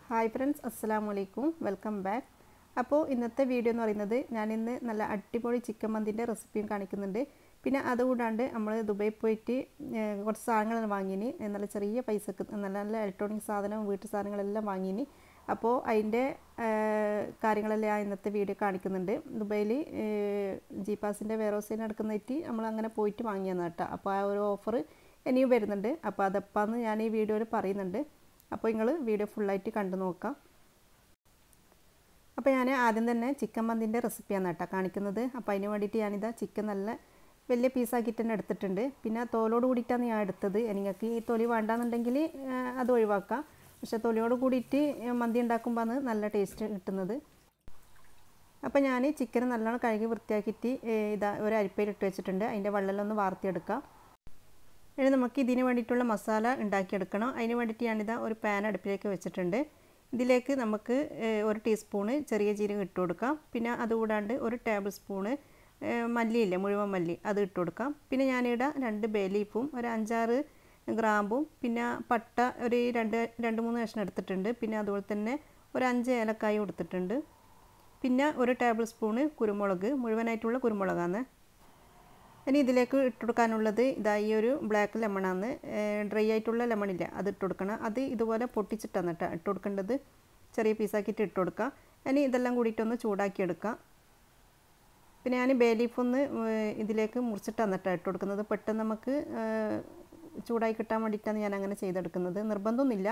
hi friends അസ്സലാമു അലൈക്കും welcome back അപ്പോൾ ഇന്നത്തെ വീഡിയോ എന്ന് പറയുന്നത് ഞാനിന്ന് നല്ല അടിപൊളി ചിക്കൻ മന്തിൻ്റെ റെസിപ്പിയും കാണിക്കുന്നുണ്ട് പിന്നെ അതുകൂടാണ്ട് നമ്മൾ ദുബായി പോയിട്ട് ഏഹ്, കുറച്ച് സാധനങ്ങൾ വാങ്ങിയിന് നല്ല ചെറിയ പൈസക്ക് നല്ല നല്ല ഇലക്ട്രോണിക് സാധനവും വീട്ടു സാധനങ്ങളെല്ലാം വാങ്ങിയിന് അപ്പോൾ അതിൻ്റെ കാര്യങ്ങളെല്ലാം ഞാൻ ഇന്നത്തെ വീഡിയോ കാണിക്കുന്നുണ്ട് ദുബൈയിൽ ജി പാസിൻ്റെ വെയർഹൗസിൽ നടക്കുന്നതായിട്ട് നമ്മൾ അങ്ങനെ പോയിട്ട് വാങ്ങിയെന്ന് കേട്ടോ അപ്പോൾ ആ ഒരു ഓഫർ ഇനിയും വരുന്നുണ്ട് അപ്പോൾ അതെപ്പാന്ന് ഞാൻ ഈ വീഡിയോയിൽ പറയുന്നുണ്ട് അപ്പോൾ നിങ്ങൾ വീഡിയോ ഫുള്ളായിട്ട് കണ്ടു നോക്കാം അപ്പോൾ ഞാൻ ആദ്യം തന്നെ ചിക്കൻ മന്തിൻ്റെ റെസിപ്പിയാണ് കേട്ടോ കാണിക്കുന്നത് അപ്പോൾ അതിന് വേണ്ടിയിട്ട് ഞാനിതാ ചിക്കൻ നല്ല വലിയ പീസാക്കിയിട്ട് തന്നെ എടുത്തിട്ടുണ്ട് പിന്നെ തോലോട് കൂടിയിട്ടാണ് ഞാൻ എടുത്തത് നിങ്ങൾക്ക് ഈ തൊലി വേണ്ടാന്നുണ്ടെങ്കിൽ ആ, അത് ഒഴിവാക്കാം പക്ഷേ തൊലിയോട് കൂടിയിട്ട് മന്തി ഉണ്ടാക്കുമ്പോൾ നല്ല ടേസ്റ്റ് കിട്ടുന്നത് അപ്പോൾ ഞാൻ ചിക്കൻ നല്ലോണം കഴുകി വൃത്തിയാക്കിയിട്ട് ഏ, ഇതാ ഒരു അരിപ്പയിൽ ഇട്ട് വെച്ചിട്ടുണ്ട് അതിൻ്റെ വെള്ളമെല്ലാം ഒന്ന് വാർത്തിയെടുക്കാം ഇനി നമുക്ക് ഇതിന് വേണ്ടിയിട്ടുള്ള മസാല ഉണ്ടാക്കിയെടുക്കണം അതിന് വേണ്ടിയിട്ട് ഞാനിതാ ഒരു പാൻ അടുപ്പിലേക്ക് വെച്ചിട്ടുണ്ട് ഇതിലേക്ക് നമുക്ക് ഏഹ്, ഒരു ടീസ്പൂണ് ചെറിയ ജീരകം ഇട്ട് കൊടുക്കാം പിന്നെ അതുകൂടാണ്ട് ഒരു ടേബിൾ സ്പൂണ് ഏഹ്, മല്ലിയില്ലേ മുഴുവൻ മല്ലി അത് ഇട്ട് കൊടുക്കാം പിന്നെ ഞാനിവിടെ രണ്ട് ബേ ലീഫും ഒരു അഞ്ചാറ് ഗ്രാമ്പും പിന്നെ പട്ട ഒരു രണ്ട് രണ്ട് മൂന്ന് കഷ്ണം എടുത്തിട്ടുണ്ട് പിന്നെ അതുപോലെ തന്നെ ഒരു അഞ്ച് ഏലക്കായും എടുത്തിട്ടുണ്ട് പിന്നെ ഒരു ടേബിൾ സ്പൂണ് കുരുമുളക് മുഴുവനായിട്ടുള്ള കുരുമുളകാണ് ഇനി ഇതിലേക്ക് ഇട്ട് കൊടുക്കാനുള്ളത് ഇതാ ഈ ഒരു ബ്ലാക്ക് ലെമണാണ് ഡ്രൈ ആയിട്ടുള്ള ലെമണില്ല അത് ഇട്ട് കൊടുക്കണം അത് ഇതുപോലെ പൊട്ടിച്ചിട്ടാണ് കേട്ടോ ഇട്ട് കൊടുക്കേണ്ടത് ചെറിയ പീസാക്കിയിട്ട് ഇട്ട് കൊടുക്കുക ഇനി ഇതെല്ലാം കൂടിയിട്ടൊന്ന് ചൂടാക്കി എടുക്കാം പിന്നെ ഞാൻ ബേ ലീഫ് ഒന്ന് ഏഹ്, ഇതിലേക്ക് മുറിച്ചിട്ടാണ് കേട്ടോ ഇട്ട് കൊടുക്കുന്നത് പെട്ടെന്ന് നമുക്ക് ഏഹ്, ചൂടായി കിട്ടാൻ വേണ്ടിയിട്ടാണ് ഞാൻ അങ്ങനെ ചെയ്തെടുക്കുന്നത് നിർബന്ധമൊന്നുമില്ല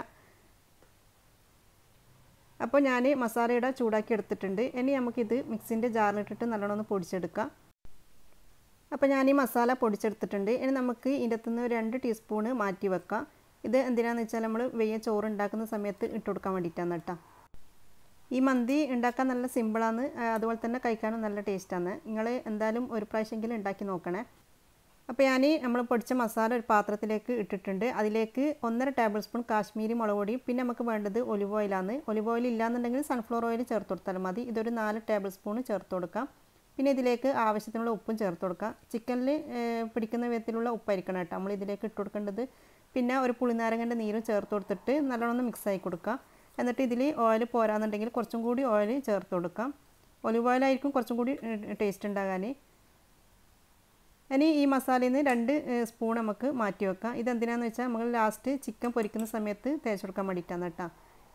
അപ്പോൾ ഞാൻ മസാലയുടെ ചൂടാക്കി എടുത്തിട്ടുണ്ട് ഇനി നമുക്കിത് മിക്സിൻ്റെ ജാറിലിട്ടിട്ട് നല്ലോണം ഒന്ന് പൊടിച്ചെടുക്കാം അപ്പോൾ ഞാൻ ഈ മസാല പൊടിച്ചെടുത്തിട്ടുണ്ട് ഇനി നമുക്ക് ഇതിൻ്റെ അകത്തുനിന്ന് ഒരു രണ്ട് ടീസ്പൂണ് മാറ്റി വെക്കാം ഇത് എന്തിനാന്ന് വെച്ചാൽ നമ്മൾ വെയ്യ ചോറ് ഉണ്ടാക്കുന്ന സമയത്ത് ഇട്ട് കൊടുക്കാൻ വേണ്ടിയിട്ടാണ് കേട്ടോ ഈ മന്തി ഉണ്ടാക്കാൻ നല്ല സിമ്പിളാണ് ആ, അതുപോലെ തന്നെ കഴിക്കാനും നല്ല ടേസ്റ്റാണ് നിങ്ങൾ എന്തായാലും ഒരു പ്രാവശ്യമെങ്കിലും ഉണ്ടാക്കി നോക്കണേ അപ്പോൾ ഞാൻ നമ്മൾ പൊടിച്ച മസാല ഒരു പാത്രത്തിലേക്ക് ഇട്ടിട്ടുണ്ട് അതിലേക്ക് ഒന്നര ടേബിൾ സ്പൂൺ കാശ്മീരി മുളക് പൊടിയും പിന്നെ നമുക്ക് വേണ്ടത് ഒലിവ് ഓയിലാണ് ഒലിവ് ഓയിൽ ഇല്ലാന്നുണ്ടെങ്കിൽ സൺഫ്ലവർ ഓയിൽ ചേർത്ത് കൊടുത്താലും മതി ഇതൊരു നാല് ടേബിൾ സ്പൂൺ ചേർത്ത് കൊടുക്കാം പിന്നെ ഇതിലേക്ക് ആവശ്യത്തിനുള്ള ഉപ്പും ചേർത്ത് കൊടുക്കാം ചിക്കനിൽ പിടിക്കുന്ന വിധത്തിലുള്ള ഉപ്പായിരിക്കണം കേട്ടോ നമ്മൾ ഇതിലേക്ക് ഇട്ട് കൊടുക്കേണ്ടത് പിന്നെ ഒരു പുളിനാരങ്ങൻ്റെ നീരും ചേർത്ത് കൊടുത്തിട്ട് നല്ലോണം ഒന്ന് മിക്സ് ആയി കൊടുക്കുക എന്നിട്ട് ഇതിൽ ഓയിൽ പോരാന്നുണ്ടെങ്കിൽ കുറച്ചും കൂടി ഓയിൽ ചേർത്ത് കൊടുക്കാം ഒലിവ് ഓയിലായിരിക്കും കുറച്ചും കൂടി ടേസ്റ്റ് ഉണ്ടാകാൻ ഇനി ഈ മസാലയിൽ നിന്ന് രണ്ട് ഏഹ്, സ്പൂൺ നമുക്ക് മാറ്റി വെക്കാം ഇതെന്തിനാന്ന് വെച്ചാൽ നമ്മൾ ലാസ്റ്റ് ചിക്കൻ പൊരിക്കുന്ന സമയത്ത് തേച്ച് കൊടുക്കാൻ വേണ്ടിയിട്ടാണ് കേട്ടോ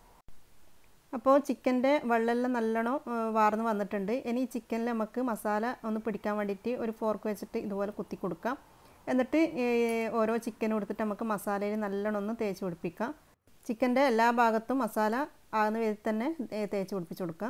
അപ്പോൾ ചിക്കൻ്റെ വെള്ളമെല്ലാം നല്ലോണം ഏഹ്, വാർന്ന് വന്നിട്ടുണ്ട് ഇനി ഈ ചിക്കനിൽ നമുക്ക് മസാല ഒന്ന് പിടിക്കാൻ വേണ്ടിയിട്ട് ഒരു ഫോർക്ക് വെച്ചിട്ട് ഇതുപോലെ കുത്തി കൊടുക്കാം എന്നിട്ട് ഏഹ്, ഓരോ ചിക്കനും എടുത്തിട്ട് നമുക്ക് മസാലയിൽ നല്ലോണം ഒന്ന് തേച്ച് പിടിപ്പിക്കാം ചിക്കൻ്റെ എല്ലാ ഭാഗത്തും മസാല ആകുന്ന വിധത്തിൽ തന്നെ ഏഹ്, തേച്ച് പിടിപ്പിച്ച് കൊടുക്കാം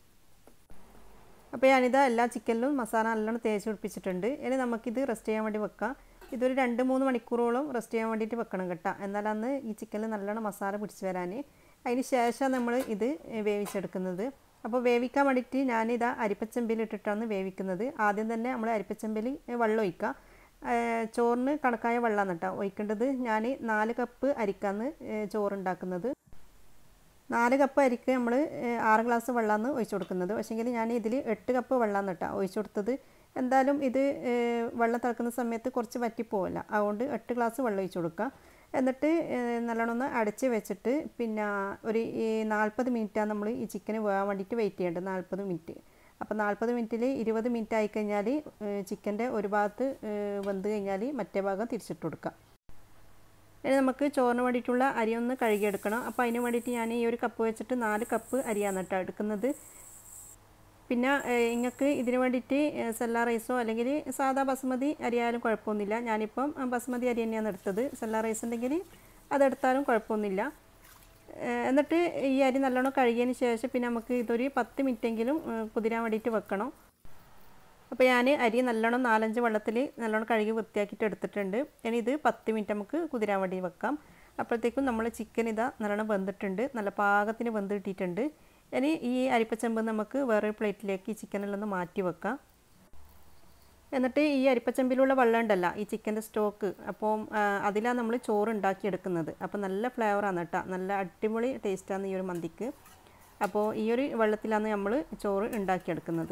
അപ്പോൾ ഞാനിത് എല്ലാ ചിക്കനിലും മസാല നല്ലോണം തേച്ച് പിടിപ്പിച്ചിട്ടുണ്ട് ഇനി നമുക്കിത് റെസ്റ്റ് ചെയ്യാൻ വേണ്ടി വെക്കാം ഇതൊരു രണ്ട് മൂന്ന് മണിക്കൂറോളം റെസ്റ്റ് ചെയ്യാൻ വേണ്ടിയിട്ട് വെക്കണം കേട്ടോ എന്നാലന്ന് ഈ ചിക്കനിൽ നല്ലോണം മസാല പിടിച്ച് വരാൻ അതിന് ശേഷം നമ്മൾ ഇത് വേവിച്ചെടുക്കുന്നത് അപ്പോൾ വേവിക്കാൻ വേണ്ടിയിട്ട് ഞാനിതാ അരിപ്പച്ചമ്പിൽ ഇട്ടിട്ടാണ് വേവിക്കുന്നത് ആദ്യം തന്നെ നമ്മൾ അരിപ്പച്ചമ്പിൽ വെള്ളം ഒഴിക്കുക ഏഹ് ചോറിന് കണക്കായ വെള്ളമാണ് കേട്ടോ ഒഴിക്കേണ്ടത് ഞാൻ നാല് കപ്പ് അരിക്കാന്ന് ചോറുണ്ടാക്കുന്നത് നാല് കപ്പ് അരിക്ക് നമ്മൾ ആറ് ഗ്ലാസ് വെള്ളമാണ് ഒഴിച്ചു കൊടുക്കുന്നത് പക്ഷേങ്കിൽ ഞാൻ ഇതിൽ എട്ട് കപ്പ് വെള്ളമാണ് കേട്ടോ ഒഴിച്ചു കൊടുത്തത് എന്തായാലും ഇത് ഏഹ്, വെള്ളം തിളക്കുന്ന സമയത്ത് കുറച്ച് വറ്റിപ്പോവില്ല അതുകൊണ്ട് എട്ട് ഗ്ലാസ് വെള്ളം ഒഴിച്ചു കൊടുക്കുക എന്നിട്ട് ഏഹ്, നല്ലോണം ഒന്ന് അടച്ച് വെച്ചിട്ട് പിന്നെ ഒരു നാൽപ്പത് മിനിറ്റാണ് നമ്മൾ ഈ ചിക്കന് വേകാൻ വേണ്ടിയിട്ട് വെയിറ്റ് ചെയ്യേണ്ടത് നാൽപ്പത് മിനിറ്റ് അപ്പോൾ നാൽപ്പത് മിനിറ്റിൽ ഇരുപത് മിനിറ്റ് ആയിക്കഴിഞ്ഞാൽ ചിക്കൻ്റെ ഒരു ഭാഗത്ത് ഏഹ്, വെന്ത് കഴിഞ്ഞാൽ മറ്റേ ഭാഗം തിരിച്ചിട്ട് കൊടുക്കുക ഇനി നമുക്ക് ചോറിന് വേണ്ടിയിട്ടുള്ള അരി ഒന്ന് കഴുകിയെടുക്കണം അപ്പോൾ അതിന് വേണ്ടിയിട്ട് ഞാൻ ഈ ഒരു കപ്പ് വെച്ചിട്ട് നാല് കപ്പ് അരിയാണ് കേട്ടോ എടുക്കുന്നത് പിന്നെ നിങ്ങൾക്ക് ഇതിന് വേണ്ടിയിട്ട് സെല്ല റൈസോ അല്ലെങ്കിൽ സാധാ ബസ്മതി അരിയായാലും കുഴപ്പമൊന്നുമില്ല ഞാനിപ്പം ആ, ബസ്മതി അരി തന്നെയാണ് എടുത്തത് സെല്ല റൈസ് ഉണ്ടെങ്കിൽ അതെടുത്താലും കുഴപ്പമൊന്നുമില്ല ഏഹ് എന്നിട്ട് ഈ അരി നല്ലോണം കഴുകിയതിന് ശേഷം പിന്നെ നമുക്ക് ഇതൊരു പത്ത് മിനിറ്റെങ്കിലും ഏഹ് കുതിരാൻ വേണ്ടിയിട്ട് വെക്കണം അപ്പോൾ ഞാൻ അരി നല്ലോണം നാലഞ്ച് വെള്ളത്തിൽ നല്ലോണം കഴുകി വൃത്തിയാക്കിയിട്ട് എടുത്തിട്ടുണ്ട് ഇനി ഇത് പത്ത് മിനിറ്റ് നമുക്ക് കുതിരാൻ വേണ്ടി വെക്കാം അപ്പോഴത്തേക്കും നമ്മൾ ചിക്കൻ ഇതാ നല്ലോണം വെന്തിട്ടുണ്ട് നല്ല പാകത്തിന് വെന്ത് കിട്ടിയിട്ടുണ്ട് ഇനി ഈ അരിപ്പച്ചെമ്പ് നമുക്ക് വേറൊരു പ്ലേറ്റിലേക്ക് ഈ ചിക്കനെല്ലാം ഒന്ന് മാറ്റി വെക്കാം എന്നിട്ട് ഈ അരിപ്പച്ചമ്പിലുള്ള വെള്ളം ഉണ്ടല്ലോ ഈ ചിക്കൻ്റെ സ്റ്റോക്ക് അപ്പോൾ അതിലാണ് നമ്മൾ ചോറ് ഉണ്ടാക്കിയെടുക്കുന്നത് അപ്പോൾ നല്ല ഫ്ലേവറാണ് കേട്ടോ നല്ല അടിപൊളി ടേസ്റ്റാണ് ഈ ഒരു മന്തിക്ക് അപ്പോൾ ഈ ഒരു വെള്ളത്തിലാണ് നമ്മൾ ചോറ് ഉണ്ടാക്കിയെടുക്കുന്നത്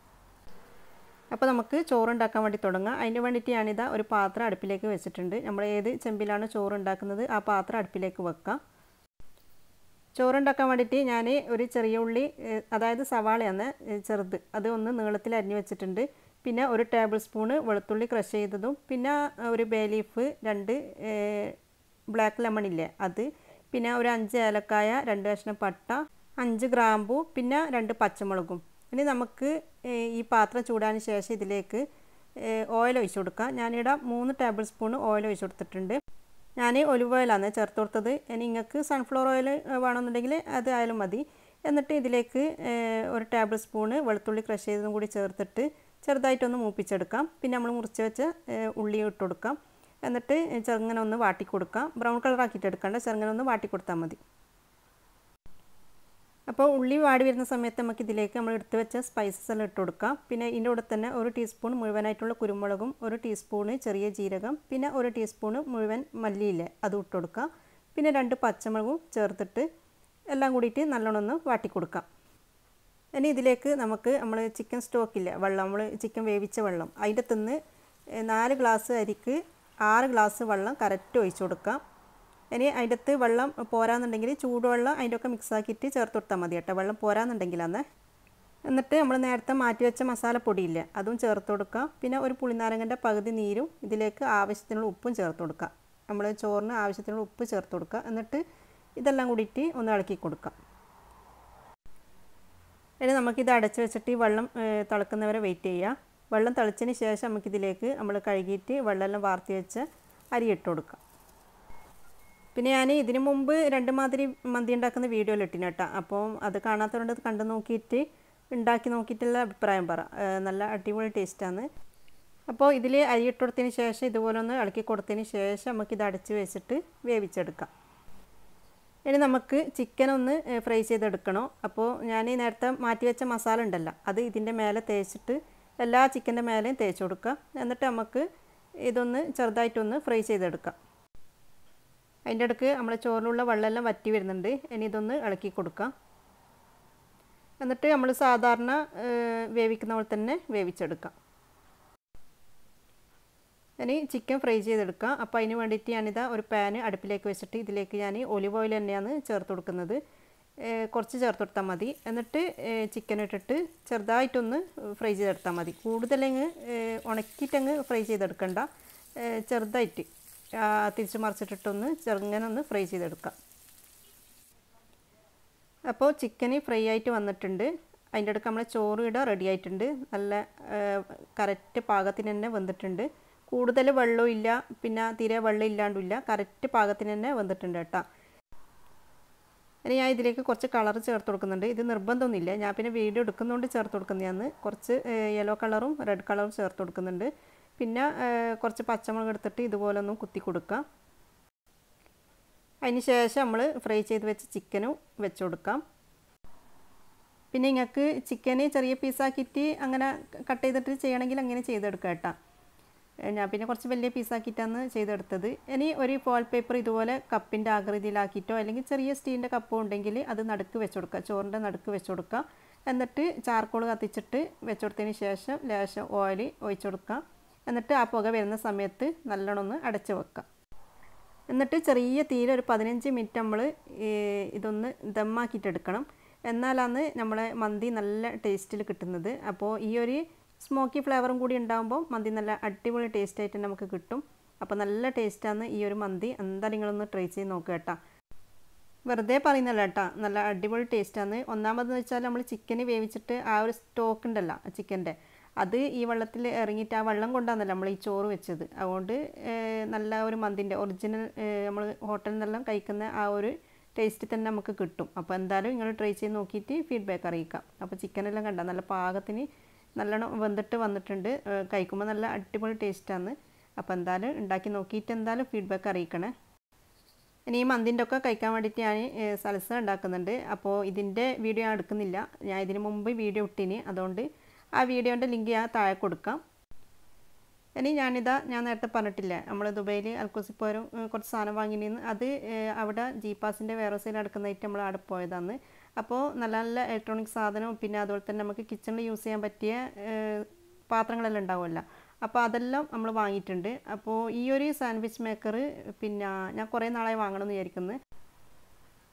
അപ്പോൾ നമുക്ക് ചോറ് ഉണ്ടാക്കാൻ വേണ്ടി തുടങ്ങാം അതിന് വേണ്ടിയിട്ട് ഞാനിതാ ഒരു പാത്രം അടുപ്പിലേക്ക് വെച്ചിട്ടുണ്ട് നമ്മൾ ഏത് ചെമ്പിലാണ് ചോറ് ഉണ്ടാക്കുന്നത് ആ പാത്രം അടുപ്പിലേക്ക് വെക്കാം ചോറുണ്ടാക്കാൻ വേണ്ടിയിട്ട് ഞാൻ ഒരു ചെറിയ ഉള്ളി ഏഹ്, അതായത് സവാളയാണ് ഏഹ്, ചെറുത് അത് ഒന്ന് നീളത്തിൽ അരിഞ്ഞു വെച്ചിട്ടുണ്ട് പിന്നെ ഒരു ടേബിൾ സ്പൂണ് വെളുത്തുള്ളി ക്രഷ് ചെയ്തതും പിന്നെ ഒരു ബേ ലീഫ് രണ്ട് ഏഹ്, ബ്ലാക്ക് ലെമൺ ഇല്ലേ അത് പിന്നെ ഒരു അഞ്ച് ഏലക്കായ രണ്ട് കഷ്ണം പട്ട അഞ്ച് ഗ്രാമ്പു പിന്നെ രണ്ട് പച്ചമുളകും ഇനി നമുക്ക് ഏഹ്, ഈ പാത്രം ചൂടാന് ശേഷം ഇതിലേക്ക് ഓയിൽ ഒഴിച്ചു കൊടുക്കാം ഞാനിവിടെ മൂന്ന് ടേബിൾ സ്പൂൺ ഓയിൽ ഒഴിച്ചു കൊടുത്തിട്ടുണ്ട് ഞാൻ ഒലിവ് ഓയിലാണ് ചേർത്ത് കൊടുത്തത് ഇനി നിങ്ങൾക്ക് സൺഫ്ലവർ ഓയിൽ വേണമെന്നുണ്ടെങ്കിൽ അത് ആയാലും മതി എന്നിട്ട് ഇതിലേക്ക് ഏഹ്, ഒരു ടേബിൾ സ്പൂണ് വെളുത്തുള്ളി ക്രഷ് ചെയ്തതും കൂടി ചേർത്തിട്ട് ചെറുതായിട്ടൊന്ന് മൂപ്പിച്ചെടുക്കാം പിന്നെ നമ്മൾ മുറിച്ച് വെച്ച ഏഹ്, ഉള്ളി ഇട്ട് കൊടുക്കാം എന്നിട്ട് ചെറുങ്ങനെ ഒന്ന് വാട്ടി കൊടുക്കാം ബ്രൗൺ കളർ ആക്കിയിട്ട് എടുക്കണ്ട ചെറുങ്ങനെ ഒന്ന് വാട്ടി കൊടുത്താൽ മതി അപ്പോൾ ഉള്ളി വാടി വരുന്ന സമയത്ത് നമുക്ക് ഇതിലേക്ക് നമ്മൾ എടുത്ത് വെച്ച സ്പൈസസ് എല്ലാം ഇട്ട് കൊടുക്കാം പിന്നെ ഇതിൻ്റെ കൂടെ തന്നെ ഒരു ടീസ്പൂൺ മുഴുവനായിട്ടുള്ള കുരുമുളകും ഒരു ടീസ്പൂണ് ചെറിയ ജീരകം പിന്നെ ഒരു ടീസ്പൂണ് മുഴുവൻ മല്ലിയില്ലേ അതും ഇട്ട് കൊടുക്കാം പിന്നെ രണ്ട് പച്ചമുളകും ചേർത്തിട്ട് എല്ലാം കൂടിയിട്ട് നല്ലോണം ഒന്ന് വാട്ടി കൊടുക്കാം ഇനി ഇതിലേക്ക് നമുക്ക് നമ്മൾ ചിക്കൻ സ്റ്റോക്കില്ല വെള്ളം നമ്മൾ ചിക്കൻ വേവിച്ച വെള്ളം അതിൻ്റെ തിന്ന് നാല് ഗ്ലാസ് അരിക്ക് ആറ് ഗ്ലാസ് വെള്ളം കറക്റ്റ് ഒഴിച്ചു കൊടുക്കാം ഇനി അതിൻ്റെ അകത്ത് വെള്ളം പോരാന്നുണ്ടെങ്കിൽ ചൂടുവെള്ളം അതിൻ്റെ ഒക്കെ മിക്സ് ആക്കിയിട്ട് ചേർത്ത് കൊടുത്താൽ മതി കേട്ടോ വെള്ളം പോരാന്നുണ്ടെങ്കിലാന്ന് എന്നിട്ട് നമ്മൾ നേരത്തെ മാറ്റി വെച്ച മസാലപ്പൊടിയില്ലേ അതും ചേർത്ത് കൊടുക്കാം പിന്നെ ഒരു പുളിനാരങ്ങൻ്റെ പകുതി നീരും ഇതിലേക്ക് ആവശ്യത്തിനുള്ള ഉപ്പും ചേർത്ത് കൊടുക്കാം നമ്മൾ ചോറിന് ആവശ്യത്തിനുള്ള ഉപ്പ് ചേർത്ത് കൊടുക്കുക എന്നിട്ട് ഇതെല്ലാം കൂടിയിട്ട് ഒന്ന് ഇളക്കി കൊടുക്കാം ഇനി നമുക്കിത് അടച്ച് വെച്ചിട്ട് ഈ വെള്ളം ഏഹ്, തിളക്കുന്നവരെ വെയിറ്റ് ചെയ്യുക വെള്ളം തിളച്ചതിന് ശേഷം നമുക്കിതിലേക്ക് നമ്മൾ കഴുകിയിട്ട് വെള്ളമെല്ലാം വാർത്തി വെച്ച് അരി ഇട്ട് കൊടുക്കാം പിന്നെ ഞാൻ ഇതിനു മുമ്പ് രണ്ട് മാതിരി മന്തി ഉണ്ടാക്കുന്ന വീഡിയോയിൽ ഇട്ടിന് കേട്ടോ അപ്പോൾ അത് കാണാത്തതുകൊണ്ട് അത് കണ്ടു നോക്കിയിട്ട് ഉണ്ടാക്കി നോക്കിയിട്ടുള്ള അഭിപ്രായം പറ ഏഹ്, നല്ല അടിപൊളി ടേസ്റ്റാണ് അപ്പോൾ ഇതിൽ അരി ഇട്ട് കൊടുത്തതിന് ശേഷം ഇതുപോലെ ഒന്ന് ഇളക്കി കൊടുത്തതിന് ശേഷം നമുക്കിത് അടച്ച് വെച്ചിട്ട് വേവിച്ചെടുക്കാം ഇനി നമുക്ക് ചിക്കൻ ഒന്ന് ഏഹ്, ഫ്രൈ ചെയ്തെടുക്കണം അപ്പോൾ ഞാൻ ഈ നേരത്തെ മാറ്റി വെച്ച മസാല ഉണ്ടല്ലോ അത് ഇതിൻ്റെ മേലെ തേച്ചിട്ട് എല്ലാ ചിക്കൻ്റെ മേലെയും തേച്ച് കൊടുക്കുക എന്നിട്ട് നമുക്ക് ഇതൊന്ന് ചെറുതായിട്ടൊന്ന് ഫ്രൈ ചെയ്തെടുക്കാം അതിൻ്റെ ഇടയ്ക്ക് നമ്മുടെ ചോറിലുള്ള വെള്ളമെല്ലാം വറ്റി വരുന്നുണ്ട് ഇനി ഇതൊന്ന് ഇളക്കി കൊടുക്കാം എന്നിട്ട് നമ്മൾ സാധാരണ ഏഹ്, വേവിക്കുന്ന പോലെ തന്നെ വേവിച്ചെടുക്കാം ഇനി ചിക്കൻ ഫ്രൈ ചെയ്തെടുക്കാം അപ്പോൾ അതിന് വേണ്ടിയിട്ട് ഞാനിതാ ഒരു പാന് അടുപ്പിലേക്ക് വെച്ചിട്ട് ഇതിലേക്ക് ഞാൻ ഒലിവ് ഓയിൽ തന്നെയാണ് ചേർത്ത് കൊടുക്കുന്നത് ഏഹ് കുറച്ച് ചേർത്ത് കൊടുത്താൽ മതി എന്നിട്ട് ചിക്കൻ ഇട്ടിട്ട് ചെറുതായിട്ടൊന്ന് ഫ്രൈ ചെയ്തെടുത്താൽ മതി കൂടുതലങ്ങ് ഉണക്കിയിട്ടങ്ങ് ഫ്രൈ ചെയ്തെടുക്കണ്ട ഏഹ് ചെറുതായിട്ട് ആ, തിരിച്ച് മറിച്ചിട്ടിട്ടൊന്ന് ചെറുങ്ങനെ ഒന്ന് ഫ്രൈ ചെയ്തെടുക്കാം അപ്പോൾ ചിക്കന് ഫ്രൈ ആയിട്ട് വന്നിട്ടുണ്ട് അതിൻ്റെ ഇടയ്ക്ക് നമ്മളെ ചോറ് ഇടാൻ റെഡി ആയിട്ടുണ്ട് നല്ല കറക്റ്റ് പാകത്തിന് തന്നെ വെന്തിട്ടുണ്ട് കൂടുതൽ വെള്ളവും ഇല്ല പിന്നെ തീരെ വെള്ളം ഇല്ലാണ്ടില്ല കറക്റ്റ് പാകത്തിന് തന്നെ വെന്തിട്ടുണ്ട് കേട്ടോ ഇനി ഞാൻ ഇതിലേക്ക് കുറച്ച് കളർ ചേർത്ത് കൊടുക്കുന്നുണ്ട് ഇത് നിർബന്ധമൊന്നുമില്ല ഞാൻ പിന്നെ വീഡിയോ എടുക്കുന്നതുകൊണ്ട് ചേർത്ത് കൊടുക്കുന്നതാണ് കുറച്ച് യെല്ലോ കളറും റെഡ് കളറും ചേർത്ത് കൊടുക്കുന്നുണ്ട് പിന്നെ ഏഹ്, കുറച്ച് പച്ചമുളക് എടുത്തിട്ട് ഇതുപോലെ ഒന്ന് കുത്തി കൊടുക്കാം അതിന് ശേഷം നമ്മൾ ഫ്രൈ ചെയ്ത് വെച്ച ചിക്കനും വെച്ച് കൊടുക്കാം പിന്നെ നിങ്ങൾക്ക് ചിക്കന് ചെറിയ പീസാക്കിയിട്ട് അങ്ങനെ കട്ട് ചെയ്തിട്ട് ചെയ്യണമെങ്കിൽ അങ്ങനെ ചെയ്തെടുക്കാം കേട്ടോ ഏ, ഞാൻ പിന്നെ കുറച്ച് വലിയ പീസാക്കിയിട്ടാണ് ചെയ്തെടുത്തത് ഇനി ഒരു ഫോയിൽ പേപ്പർ ഇതുപോലെ കപ്പിൻ്റെ ആകൃതിയിലാക്കിയിട്ടോ അല്ലെങ്കിൽ ചെറിയ സ്റ്റീലിൻ്റെ കപ്പോ ഉണ്ടെങ്കിൽ അത് നടുക്ക് വെച്ച് കൊടുക്കുക ചോറിൻ്റെ നടുക്ക് വെച്ച് കൊടുക്കുക എന്നിട്ട് ചാർക്കോൾ കത്തിച്ചിട്ട് വെച്ച് കൊടുത്തതിന് ശേഷം ലേശം ഓയിൽ ഒഴിച്ച് കൊടുക്കുക എന്നിട്ട് ആ പുക വരുന്ന സമയത്ത് നല്ലോണം ഒന്ന് അടച്ച് വെക്കുക എന്നിട്ട് ചെറിയ തീരെ ഒരു പതിനഞ്ച് മിനിറ്റ് നമ്മൾ ഇതൊന്ന് ദമ്മാക്കിയിട്ടെടുക്കണം എന്നാലാണ് നമ്മളെ മന്തി നല്ല ടേസ്റ്റിൽ കിട്ടുന്നത് അപ്പോൾ ഈ ഒരു സ്മോക്കി ഫ്ലേവറും കൂടി ഉണ്ടാകുമ്പോൾ മന്തി നല്ല അടിപൊളി ടേസ്റ്റ് ആയിട്ട് നമുക്ക് കിട്ടും അപ്പോൾ നല്ല ടേസ്റ്റാണ് ഈ ഒരു മന്തി എന്തായാലും നിങ്ങളൊന്ന് ട്രൈ ചെയ്ത് നോക്കുക കേട്ടോ വെറുതെ പറയുന്നല്ല കേട്ടോ നല്ല അടിപൊളി ടേസ്റ്റാണ് ഒന്നാമതെന്ന് വെച്ചാൽ നമ്മൾ ചിക്കന് വേവിച്ചിട്ട് ആ ഒരു സ്റ്റോക്ക് ഉണ്ടല്ലോ ചിക്കൻ്റെ അത് ഈ വെള്ളത്തിൽ ഇറങ്ങിയിട്ട് ആ വെള്ളം കൊണ്ടാണല്ലോ നമ്മൾ ഈ ചോറ് വെച്ചത് അതുകൊണ്ട് ഏഹ്, നല്ല ഒരു മന്തിൻ്റെ ഒറിജിനൽ നമ്മൾ ഹോട്ടലിൽ നിന്നെല്ലാം കഴിക്കുന്ന ആ ഒരു ടേസ്റ്റ് തന്നെ നമുക്ക് കിട്ടും അപ്പോൾ എന്തായാലും നിങ്ങൾ ട്രൈ ചെയ്ത് നോക്കിയിട്ട് ഫീഡ്ബാക്ക് അറിയിക്കാം അപ്പോൾ ചിക്കനെല്ലാം കണ്ട നല്ല പാകത്തിന് നല്ലോണം വെന്തിട്ട് വന്നിട്ടുണ്ട് ഏഹ്, കഴിക്കുമ്പോൾ നല്ല അടിപൊളി ടേസ്റ്റാണ് അപ്പോൾ എന്തായാലും ഉണ്ടാക്കി നോക്കിയിട്ട് എന്തായാലും ഫീഡ്ബാക്ക് അറിയിക്കണേ ഇനി ഈ മന്തിൻ്റെ ഒക്കെ കഴിക്കാൻ വേണ്ടിയിട്ട് ഞാൻ ഏഹ്, സൽസ ഉണ്ടാക്കുന്നുണ്ട് അപ്പോൾ ഇതിൻ്റെ വീഡിയോ ഞാൻ എടുക്കുന്നില്ല ഞാൻ ഇതിന് മുമ്പ് വീഡിയോ ഇട്ടിനി അതുകൊണ്ട് ആ വീഡിയോൻ്റെ ലിങ്ക് ഞാൻ താഴെ കൊടുക്കാം ഇനി ഞാനിതാ ഞാൻ നേരത്തെ പറഞ്ഞിട്ടില്ല നമ്മൾ ദുബൈയിൽ അൽക്കുസിപ്പോരും കുറച്ച് സാധനം വാങ്ങിയിരുന്നു അത് ഏഹ്, അവിടെ ജീപ്പാസിൻ്റെ വെയർഹൗസിൽ നടക്കുന്നതായിട്ട് നമ്മൾ അവിടെ പോയതാണ് അപ്പോൾ നല്ല നല്ല ഇലക്ട്രോണിക് സാധനവും പിന്നെ അതുപോലെ തന്നെ നമുക്ക് കിച്ചണിൽ യൂസ് ചെയ്യാൻ പറ്റിയ ഏഹ്, പാത്രങ്ങളെല്ലാം ഉണ്ടാവുമല്ലോ അപ്പോൾ അതെല്ലാം നമ്മൾ വാങ്ങിയിട്ടുണ്ട് അപ്പോൾ ഈ ഒരു സാൻഡ്വിച്ച് മേക്കർ പിന്നെ ഞാൻ കുറേ നാളായി വാങ്ങണമെന്ന് വിചാരിക്കുന്നത്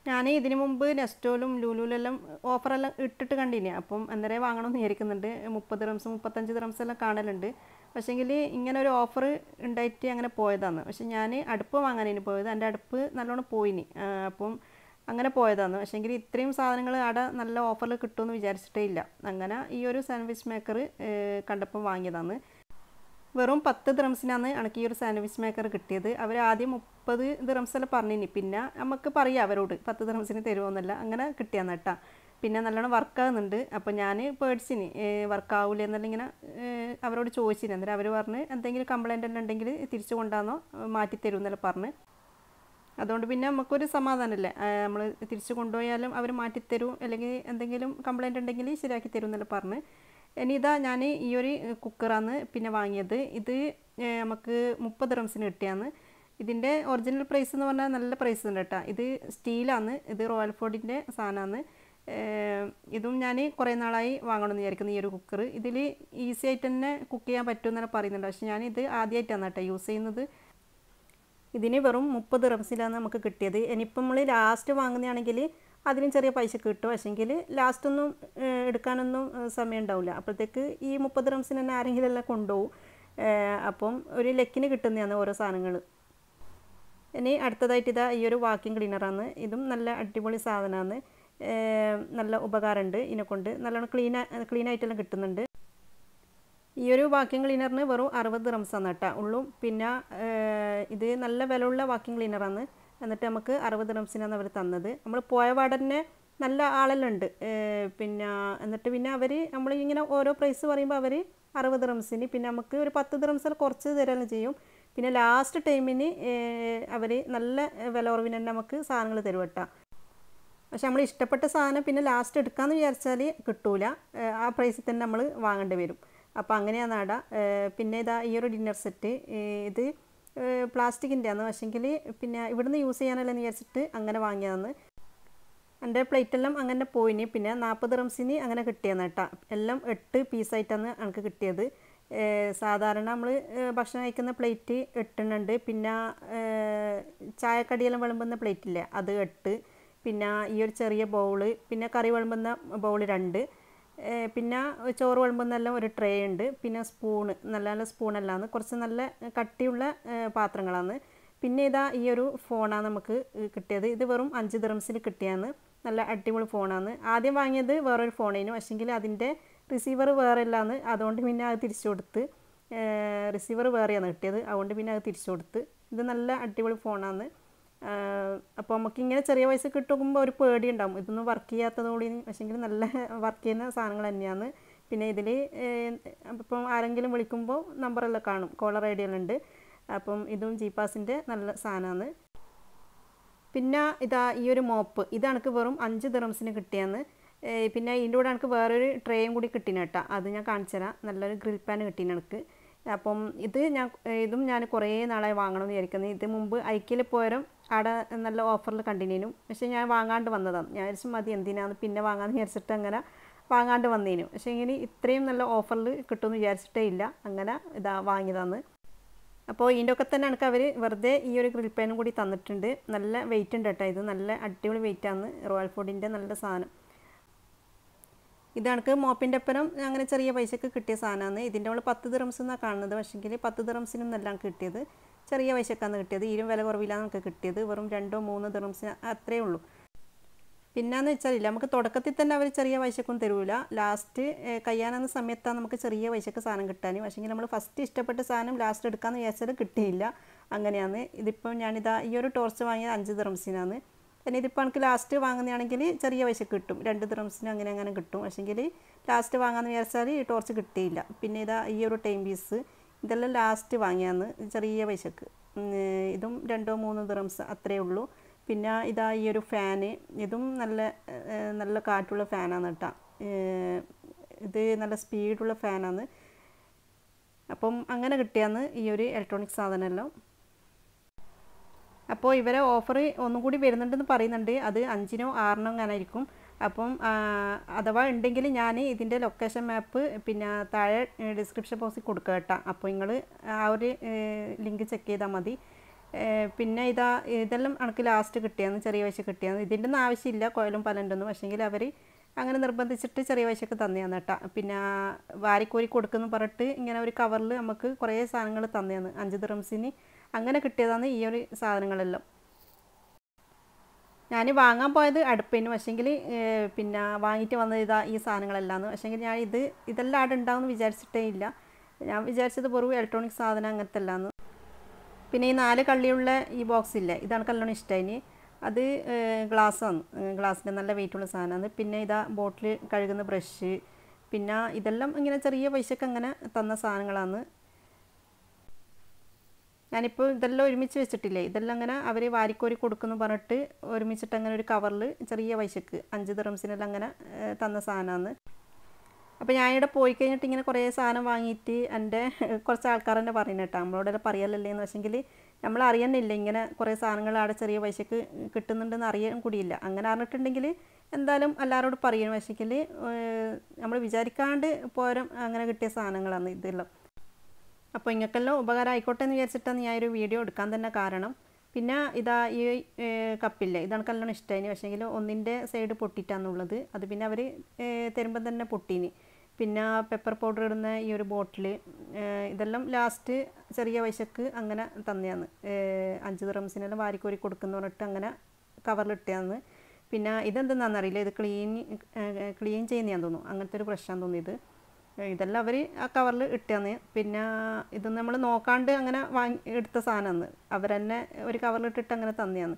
ഞാൻ ഇതിനു മുമ്പ് നെസ്റ്റോലും ലുലുലെല്ലാം ഓഫറെല്ലാം ഇട്ടിട്ട് കണ്ടിന് അപ്പം എന്തേരം വാങ്ങണമെന്ന് വിചാരിക്കുന്നുണ്ട് മുപ്പത് റംസ് മുപ്പത്തഞ്ച് റംസ് എല്ലാം കാണലുണ്ട് പക്ഷേങ്കിൽ ഇങ്ങനെ ഒരു ഓഫർ ഉണ്ടായിട്ട് അങ്ങനെ പോയതാണ് പക്ഷെ ഞാൻ അടുപ്പ് വാങ്ങാനാണ് പോയത് എൻ്റെ അടുപ്പ് നല്ലോണം പോയിനി ആ, അപ്പം അങ്ങനെ പോയതാണ് പക്ഷേങ്കിൽ ഇത്രയും സാധനങ്ങൾ അവിടെ നല്ല ഓഫറിൽ കിട്ടുമെന്ന് വിചാരിച്ചിട്ടേ ഇല്ല അങ്ങനെ ഈ ഒരു സാൻഡ്വിച്ച് മേക്കർ കണ്ടപ്പോൾ വാങ്ങിയതാണ് വെറും പത്ത് ദിറംസിനാണ് എനിക്ക് ഈ ഒരു സാൻഡ്വിച്ച് മേക്കർ കിട്ടിയത് അവർ ആദ്യം മുപ്പത് ദിറംസെല്ലാം പറഞ്ഞിനി പിന്നെ നമുക്ക് പറയാം അവരോട് പത്ത് ദിറംസിന് തരുമോന്നല്ല അങ്ങനെ കിട്ടിയാന്ന് കേട്ടാ പിന്നെ നല്ലോണം വർക്കാകുന്നുണ്ട് അപ്പോൾ ഞാൻ പേടിച്ചിനി വർക്കാവൂല എന്നല്ല ഇങ്ങനെ ഏഹ് അവരോട് ചോദിച്ചിന് അന്നേരം അവർ പറഞ്ഞ് എന്തെങ്കിലും കംപ്ലൈൻ്റ് എല്ലാം ഉണ്ടെങ്കിൽ തിരിച്ചു കൊണ്ടാന്നോ മാറ്റി തരുമെന്നെല്ലാം പറഞ്ഞ് അതുകൊണ്ട് പിന്നെ നമുക്കൊരു സമാധാനമല്ലേ നമ്മൾ തിരിച്ചു കൊണ്ടുപോയാലും അവർ മാറ്റിത്തരും അല്ലെങ്കിൽ എന്തെങ്കിലും കംപ്ലൈൻറ്റ് ഉണ്ടെങ്കിൽ ശരിയാക്കി തരും എന്നെല്ലാം പറഞ്ഞ് ഇനി ഇതാ ഞാൻ ഈ ഒരു കുക്കറാണ് പിന്നെ വാങ്ങിയത് ഇത് ഏഹ്, നമുക്ക് മുപ്പത് റംസിന് കിട്ടിയാന്ന് ഇതിൻ്റെ ഒറിജിനൽ പ്രൈസ് എന്ന് പറഞ്ഞാൽ നല്ല പ്രൈസ് ഉണ്ട് കേട്ടോ ഇത് സ്റ്റീലാണ് ഇത് റോയൽ ഫോർഡിൻ്റെ സാധനമാണ് ഇതും ഞാൻ കുറേ നാളായി വാങ്ങണമെന്ന് വിചാരിക്കുന്നു ഈ ഒരു കുക്കർ ഇതിൽ ഈസി ആയിട്ട് തന്നെ കുക്ക് ചെയ്യാൻ പറ്റുമെന്നെല്ലാം പറയുന്നുണ്ട് പക്ഷേ ഞാനിത് ആദ്യമായിട്ടാണ് കേട്ടോ യൂസ് ചെയ്യുന്നത് ഇതിന് വെറും മുപ്പത് റംസിലാണ് നമുക്ക് കിട്ടിയത് ഇനിയിപ്പം നമ്മൾ ലാസ്റ്റ് വാങ്ങുന്നതാണെങ്കിൽ അതിനും ചെറിയ പൈസ കിട്ടും പക്ഷെങ്കിൽ ലാസ്റ്റൊന്നും ഏഹ്, എടുക്കാനൊന്നും ഏഹ്, സമയം ഉണ്ടാവില്ല അപ്പോഴത്തേക്ക് ഈ മുപ്പത് റംസിന് തന്നെ ആരെങ്കിലും എല്ലാം കൊണ്ടുപോകും ഏഹ്, അപ്പം ഒരു ലെക്കിന് കിട്ടുന്നതാണ് ഓരോ സാധനങ്ങൾ ഇനി അടുത്തതായിട്ട് ഇതാ ഈ ഒരു വാക്യൂം ക്ലീനറാണ് ഇതും നല്ല അടിപൊളി സാധനമാണ് നല്ല ഉപകാരമുണ്ട് ഇതിനെക്കൊണ്ട് നല്ലോണം ക്ലീൻ ക്ലീൻ ആയിട്ടെല്ലാം കിട്ടുന്നുണ്ട് ഈ ഒരു വാക്യൂം ക്ലീനറിന് വെറും അറുപത് റംസാണ് കേട്ടോ ഉള്ളും പിന്നെ ഏഹ്, ഇത് നല്ല വിലയുള്ള വാക്യൂം ക്ലീനറാണ് എന്നിട്ട് നമുക്ക് അറുപത് റംസിനാണ് അവർ തന്നത് നമ്മൾ പോയ പാടന്നെ നല്ല ആളെല്ലാം ഉണ്ട് ഏഹ്, പിന്നെ എന്നിട്ട് പിന്നെ അവർ നമ്മൾ ഇങ്ങനെ ഓരോ പ്രൈസ് പറയുമ്പോൾ അവർ അറുപത് റംസിന് പിന്നെ നമുക്ക് ഒരു പത്ത് റംസിൽ കുറച്ച് തരാനും ചെയ്യും പിന്നെ ലാസ്റ്റ് ടൈമിന് അവർ നല്ല വില കുറവിന് തന്നെ നമുക്ക് സാധനങ്ങൾ തരും കേട്ടോ പക്ഷെ നമ്മൾ ഇഷ്ടപ്പെട്ട സാധനം പിന്നെ ലാസ്റ്റ് എടുക്കാമെന്ന് വിചാരിച്ചാൽ കിട്ടൂല ഏഹ് ആ പ്രൈസിൽ തന്നെ നമ്മൾ വാങ്ങേണ്ടി വരും അപ്പോൾ അങ്ങനെയാണ് ആട ഏഹ് പിന്നെ ഇതാ ഈ ഒരു ഡിന്നർ സെറ്റ് ഇത് പ്ലാസ്റ്റിക്കിൻ്റെ ആണ് പക്ഷെങ്കിൽ പിന്നെ ഇവിടുന്ന് യൂസ് ചെയ്യാനല്ലോ എന്ന് വിചാരിച്ചിട്ട് അങ്ങനെ വാങ്ങിയതാണ് എൻ്റെ പ്ലേറ്റെല്ലാം അങ്ങനെ പോയിന് പിന്നെ നാൽപ്പത് റംസിന് അങ്ങനെ കിട്ടിയെന്ന് കേട്ടോ എല്ലാം എട്ട് പീസായിട്ടാണ് എനിക്ക് കിട്ടിയത് ഏഹ് സാധാരണ നമ്മൾ ഭക്ഷണം കഴിക്കുന്ന പ്ലേറ്റ് എട്ടെണ്ണുണ്ട് പിന്നെ ഏഹ് ചായക്കടിയെല്ലാം വിളമ്പുന്ന പ്ലേറ്റ് ഇല്ലേ അത് എട്ട് പിന്നെ ഈ ഒരു ചെറിയ ബൗള് പിന്നെ കറി വിളമ്പുന്ന ബൗൾ രണ്ട് ഏഹ് പിന്നെ ചോറ് വിളമ്പുന്നെല്ലാം ഒരു ട്രേ ഉണ്ട് പിന്നെ സ്പൂണ് നല്ല നല്ല സ്പൂണെല്ലാം കുറച്ച് നല്ല കട്ടിയുള്ള ഏഹ് പാത്രങ്ങളാണ് പിന്നെ ഇതാ ഈ ഒരു ഫോണാണ് നമുക്ക് കിട്ടിയത് ഇത് വെറും അഞ്ച് ദിറംസിന് കിട്ടിയാണ് നല്ല അടിപൊളി ഫോണാണ് ആദ്യം വാങ്ങിയത് വേറൊരു ഫോണേനു പക്ഷെങ്കിൽ അതിൻ്റെ റിസീവർ വേറെ അല്ലാന്ന് അതുകൊണ്ട് പിന്നെ അത് തിരിച്ചു കൊടുത്ത് റിസീവർ വേറെയാണ് കിട്ടിയത് അതുകൊണ്ട് പിന്നെ അത് തിരിച്ചു കൊടുത്ത് ഇത് നല്ല അടിപൊളി ഫോണാണ് അപ്പോൾ നമുക്ക് ഇങ്ങനെ ചെറിയ പൈസ കിട്ടുമ്പോൾ ഒരു പേടി ഉണ്ടാവും ഇതൊന്നും വർക്ക് ചെയ്യാത്തതോടെ പക്ഷെങ്കിൽ നല്ല വർക്ക് ചെയ്യുന്ന സാധനങ്ങൾ തന്നെയാണ് പിന്നെ ഇതിൽ ഇപ്പം ആരെങ്കിലും വിളിക്കുമ്പോൾ നമ്പറെല്ലാം കാണും കോളർ ഐ ഡി എല്ലാം ഉണ്ട് അപ്പം ഇതും ജി പാസിൻ്റെ നല്ല സാധനമാണ് പിന്നെ ഇതാ ഈ ഒരു മോപ്പ് ഇത് എനിക്ക് വെറും അഞ്ച് ദിറംസിന് കിട്ടിയാന്ന് ഏഹ് പിന്നെ ഇതിൻ്റെ കൂടെ എനിക്ക് വേറൊരു ട്രേയും കൂടി കിട്ടീന് കേട്ടോ അത് ഞാൻ കാണിച്ചു തരാം നല്ലൊരു ഗ്രിൽ പാൻ കിട്ടീന് എനിക്ക് അപ്പം ഇത് ഞാൻ ഇതും ഞാൻ കുറേ നാളായി വാങ്ങണമെന്ന് വിചാരിക്കുന്നത് ഇത് മുമ്പ് ഐക്കിൽ പോയാലും അവിടെ നല്ല ഓഫറിൽ കണ്ടിനേനു പക്ഷേ ഞാൻ വാങ്ങാണ്ട് വന്നതാണ് ഞാൻ വിചാരിച്ചു മതി എന്തിനാന്ന് പിന്നെ വാങ്ങാമെന്ന് വിചാരിച്ചിട്ട് അങ്ങനെ വാങ്ങാണ്ട് വന്നേനു പക്ഷേ ഇങ്ങനെ ഇത്രയും നല്ല ഓഫറിൽ കിട്ടുമെന്ന് വിചാരിച്ചിട്ടേ ഇല്ല അങ്ങനെ ഇതാ വാങ്ങിയതാണ് അപ്പോൾ ഇതിൻ്റെ ഒക്കെ തന്നെ എനിക്ക് അവർ വെറുതെ ഈ ഒരു ഗ്രിൽ പാനും കൂടി തന്നിട്ടുണ്ട് നല്ല വെയിറ്റ് ഉണ്ട് കേട്ടോ ഇത് നല്ല അടിപൊളി വെയിറ്റാണ് റോയൽ ഫുഡിൻ്റെ നല്ല സാധനം ഇത് എനിക്ക് മോപ്പിൻ്റെ ഒപ്പരം അങ്ങനെ ചെറിയ പൈസക്ക് കിട്ടിയ സാധനമാണ് ഇതിൻ്റെ ഉള്ള പത്ത് ദിറംസ് എന്നാണ് കാണുന്നത് പക്ഷേങ്കിൽ പത്ത് ദിറംസിനും എല്ലാം കിട്ടിയത് ചെറിയ പൈസക്കാണ് കിട്ടിയത് ഇതിലും വില കുറവിലാണ് നമുക്ക് കിട്ടിയത് വെറും രണ്ടോ മൂന്നോ ദിറംസിന് അത്രയേ ഉള്ളൂ പിന്നെന്ന് വെച്ചാൽ നമുക്ക് തുടക്കത്തിൽ തന്നെ അവർ ചെറിയ പൈസക്കൊന്നും തരൂല ലാസ്റ്റ് കയ്യാനെന്ന സമയത്താണ് നമുക്ക് ചെറിയ പൈസക്ക് സാധനം കിട്ടാൻ പക്ഷേങ്കിൽ നമ്മൾ ഫസ്റ്റ് ഇഷ്ടപ്പെട്ട സാധനം ലാസ്റ്റ് എടുക്കാമെന്ന് വിചാരിച്ചാൽ കിട്ടിയില്ല അങ്ങനെയാണ് ഇതിപ്പോൾ ഞാനിതാ ഈ ഒരു ടോർച്ച് വാങ്ങിയത് അഞ്ച് ദിറംസിനാണ് പിന്നെ ഇതിപ്പോൾ എനിക്ക് ലാസ്റ്റ് വാങ്ങുന്നതാണെങ്കിൽ ചെറിയ പൈസ കിട്ടും രണ്ട് ദിറംസിന് അങ്ങനെ അങ്ങനെ കിട്ടും പക്ഷേങ്കിൽ ലാസ്റ്റ് വാങ്ങാമെന്ന് വിചാരിച്ചാൽ ഈ ടോർച്ച് കിട്ടിയില്ല പിന്നെ ഇതാ ഈ ഒരു ടൈം പീസ് ഇതെല്ലാം ലാസ്റ്റ് വാങ്ങിയാന്ന് ചെറിയ പൈസക്ക് ഉം, ഇതും രണ്ടോ മൂന്നോ ദിറംസ് അത്രയേ ഉള്ളൂ പിന്നെ ഇതാ ഈ ഒരു ഫാന് ഇതും നല്ല ഏഹ്, നല്ല കാറ്റുള്ള ഫാനാണ് കേട്ടോ ഏഹ്, ഇത് നല്ല സ്പീഡുള്ള ഫാനാണ് അപ്പം അങ്ങനെ കിട്ടിയാന്ന് ഈ ഒരു ഇലക്ട്രോണിക് സാധനമെല്ലാം അപ്പോൾ ഇവരെ ഓഫർ ഒന്നും കൂടി വരുന്നുണ്ടെന്ന് പറയുന്നുണ്ട് അത് അഞ്ചിനോ ആറിനോ അങ്ങനെ ആയിരിക്കും അപ്പം ആ, അഥവാ ഉണ്ടെങ്കിൽ ഞാൻ ഇതിൻ്റെ ലൊക്കേഷൻ മാപ്പ് പിന്നെ താഴെ ഡിസ്ക്രിപ്ഷൻ ബോക്സിൽ കൊടുക്കുക കേട്ടോ അപ്പോൾ നിങ്ങൾ ആ ഒരു ലിങ്ക് ചെക്ക് ചെയ്താൽ മതി പിന്നെ ഇതാ ഇതെല്ലാം എനിക്ക് ലാസ്റ്റ് കിട്ടിയാന്ന് ചെറിയ പൈസ കിട്ടിയാന്ന് ഇതിൻ്റെ ഒന്നും ആവശ്യമില്ല കോയിലും പലൻ്റൊന്നും പക്ഷേങ്കിൽ അവർ അങ്ങനെ നിർബന്ധിച്ചിട്ട് ചെറിയ പൈസക്ക് തന്നെയാണ് കേട്ടോ പിന്നെ വാരിക്കോരി കൊടുക്കുന്നു പറഞ്ഞിട്ട് ഇങ്ങനെ ഒരു കവറിൽ നമുക്ക് കുറേ സാധനങ്ങൾ തന്നെയാണ് അഞ്ച് ദിറംസിന് അങ്ങനെ കിട്ടിയതാണ് ഈ ഒരു സാധനങ്ങളെല്ലാം ഞാൻ വാങ്ങാൻ പോയത് അടുപ്പിന് പക്ഷേങ്കിൽ പിന്നെ വാങ്ങിയിട്ട് വന്നത് ഇതാ ഈ സാധനങ്ങളെല്ലാന്ന് പക്ഷേങ്കിൽ ഞാൻ ഇത് ഇതെല്ലാം അവിടെ ഉണ്ടാവും വിചാരിച്ചിട്ടേ ഇല്ല ഞാൻ വിചാരിച്ചത് വെറും ഇലക്ട്രോണിക് സാധനം അങ്ങനത്തെ അല്ലാന്ന് പിന്നെ ഈ നാല് കള്ളിയുള്ള ഈ ബോക്സ് ഇല്ലേ ഇതാണ് കല്ലോണം ഇഷ്ടമായി അത് ഗ്ലാസ്സാണ് ഗ്ലാസ്സിൻ്റെ നല്ല വെയിറ്റുള്ള സാധനമാണ് പിന്നെ ഇതാ ബോട്ടിൽ കഴുകുന്ന ബ്രഷ് പിന്നെ ഇതെല്ലാം ഇങ്ങനെ ചെറിയ പൈസക്ക് അങ്ങനെ തന്ന സാധനങ്ങളാണ് ഞാനിപ്പോൾ ഇതെല്ലാം ഒരുമിച്ച് വെച്ചിട്ടില്ലേ ഇതെല്ലാം അങ്ങനെ അവർ വാരിക്കോരി കൊടുക്കുന്നു പറഞ്ഞിട്ട് ഒരുമിച്ചിട്ട് അങ്ങനെ ഒരു കവറിൽ ചെറിയ പൈസക്ക് അഞ്ച് ദിറംസിനെല്ലാം അങ്ങനെ തന്ന സാധനമാണ് അപ്പോൾ ഞാനിവിടെ പോയി കഴിഞ്ഞിട്ട് ഇങ്ങനെ കുറേ സാധനം വാങ്ങിയിട്ട് എൻ്റെ കുറച്ച് ആൾക്കാർ തന്നെ പറയുന്നത് കേട്ടോ നമ്മളോടെല്ലാം പറയലല്ലേ എന്ന് വെച്ചെങ്കിൽ നമ്മൾ അറിയുന്നില്ല ഇങ്ങനെ കുറേ സാധനങ്ങൾ അവിടെ ചെറിയ പൈസക്ക് കിട്ടുന്നുണ്ടെന്ന് അറിയാൻ കൂടിയില്ല അങ്ങനെ അറിഞ്ഞിട്ടുണ്ടെങ്കിൽ എന്തായാലും എല്ലാവരോടും പറയണം പക്ഷെങ്കിൽ നമ്മൾ വിചാരിക്കാണ്ട് പോരം അങ്ങനെ കിട്ടിയ സാധനങ്ങളാണ് ഇതെല്ലാം അപ്പോൾ ഇങ്ങൾക്കെല്ലാം ഉപകാരം ആയിക്കോട്ടെ എന്ന് വിചാരിച്ചിട്ടാണ് ഞാൻ ഒരു വീഡിയോ എടുക്കാൻ തന്നെ കാരണം പിന്നെ ഇതാ ഈ കപ്പില്ലേ ഇതാണ് കല്യാണം ഇഷ്ടമായിന് പക്ഷേങ്കിൽ ഒന്നിൻ്റെ സൈഡ് പൊട്ടിയിട്ടാന്നുള്ളത് അത് പിന്നെ അവർ തരുമ്പം തന്നെ പൊട്ടീന് പിന്നെ പെപ്പർ പൗഡർ ഇടുന്ന ഈ ഒരു ബോട്ടിൽ ഇതെല്ലാം ലാസ്റ്റ് ചെറിയ പൈസക്ക് അങ്ങനെ തന്നെയാണ് അഞ്ച് ദിറംസിനെല്ലാം വാരിക്കോരി കൊടുക്കുന്ന പറഞ്ഞിട്ട് അങ്ങനെ കവറിലിട്ടാന്ന് പിന്നെ ഇതെന്തെന്നാണെന്നറിയില്ല ഇത് ക്ലീൻ ക്ലീൻ ചെയ്യുന്നതാന്ന് തോന്നുന്നു അങ്ങനത്തെ ഒരു ബ്രഷാന്ന് തോന്നുന്നു ഇത് ഇതെല്ലാം അവർ ആ കവറിൽ ഇട്ടാന്ന് പിന്നെ ഇത് നമ്മൾ നോക്കാണ്ട് അങ്ങനെ വാങ്ങി എടുത്ത സാധനമാണ് അവരെന്നെ ഒരു കവറിലിട്ടിട്ട് അങ്ങനെ തന്നെയാണ്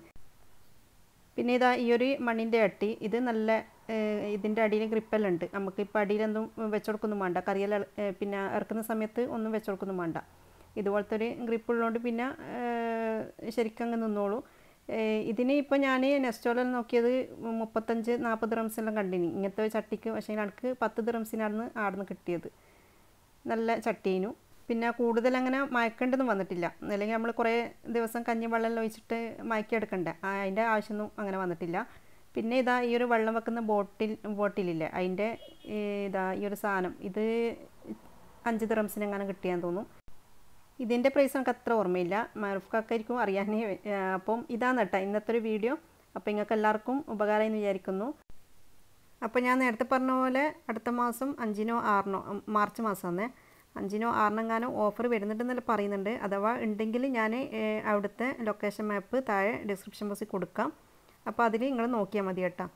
പിന്നെ ഇതാ ഈ ഒരു മണ്ണിൻ്റെ അട്ടി ഇത് നല്ല ഇതിൻ്റെ അടിയിൽ ഗ്രിപ്പെല്ലാം ഉണ്ട് നമുക്ക് ഇപ്പോൾ അടിയിലൊന്നും വെച്ചുകൊടുക്കൊന്നും വേണ്ട കറിയെല്ലാം പിന്നെ ഇറക്കുന്ന സമയത്ത് ഒന്നും വെച്ചുകൊടുക്കൊന്നും വേണ്ട ഇതുപോലത്തെ ഒരു ഗ്രിപ്പ് ഉള്ളതുകൊണ്ട് പിന്നെ ശരിക്കും അങ്ങ് നിന്നോളൂ ഇതിന് ഇപ്പോൾ ഞാൻ നെസ്റ്റോളിൽ നോക്കിയത് മുപ്പത്തഞ്ച് നാൽപ്പത് റംസെല്ലാം കണ്ടിനി ഇങ്ങനത്തെ ഒരു ചട്ടിക്ക് പക്ഷേ എനിക്ക് പത്ത് ദിറംസിനാണ് ആടുന്ന് കിട്ടിയത് നല്ല ചട്ടീനു പിന്നെ കൂടുതൽ അങ്ങനെ മയക്കേണ്ടതും വന്നിട്ടില്ല അല്ലെങ്കിൽ നമ്മൾ കുറേ ദിവസം കഞ്ഞി വെള്ളം ഒഴിച്ചിട്ട് മയക്കിയെടുക്കണ്ടേ അതിൻ്റെ ആവശ്യമൊന്നും അങ്ങനെ വന്നിട്ടില്ല പിന്നെ ഇതാ ഈ ഒരു വെള്ളം വെക്കുന്ന ബോട്ടിൽ ബോട്ടിലില്ലേ അതിൻ്റെ ഇതാ ഈ ഒരു സാധനം ഇത് അഞ്ച് ദിറംസിന് എങ്ങനെ കിട്ടിയാന്ന് തോന്നും ഇതിൻ്റെ പ്രൈസ് നമുക്ക് അത്ര ഓർമ്മയില്ല മാറുഫ്ക്കാർക്കായിരിക്കും അറിയാനേ അപ്പം ഇതാണ് കേട്ടോ ഇന്നത്തെ ഒരു വീഡിയോ അപ്പോൾ നിങ്ങൾക്ക് എല്ലാവർക്കും ഉപകാരമായി എന്ന് വിചാരിക്കുന്നു അപ്പോൾ ഞാൻ നേരത്തെ പറഞ്ഞ പോലെ അടുത്ത മാസം അഞ്ചിനോ ആറിനോ മാർച്ച് മാസമാണ് അഞ്ചിനോ ആറിനെങ്ങാനോ ഓഫർ വരുന്നുണ്ടെന്നല്ല പറയുന്നുണ്ട് അഥവാ ഉണ്ടെങ്കിൽ ഞാൻ അവിടുത്തെ ലൊക്കേഷൻ മാപ്പ് താഴെ ഡിസ്ക്രിപ്ഷൻ ബോക്സിൽ കൊടുക്കാം അപ്പോൾ അതിൽ നിങ്ങൾ നോക്കിയാൽ മതി കേട്ടോ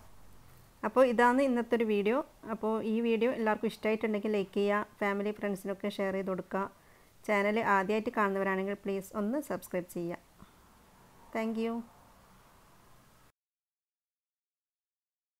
അപ്പോൾ ഇതാണ് ഇന്നത്തെ ഒരു വീഡിയോ അപ്പോൾ ഈ വീഡിയോ എല്ലാവർക്കും ഇഷ്ടമായിട്ടുണ്ടെങ്കിൽ ലൈക്ക് ചെയ്യുക ഫാമിലി ഫ്രണ്ട്സിനൊക്കെ ഷെയർ ചെയ്ത് കൊടുക്കുക ചാനൽ ആദ്യമായിട്ട് കാണുന്നവരാണെങ്കിൽ പ്ലീസ് ഒന്ന് സബ്സ്ക്രൈബ് ചെയ്യുക താങ്ക്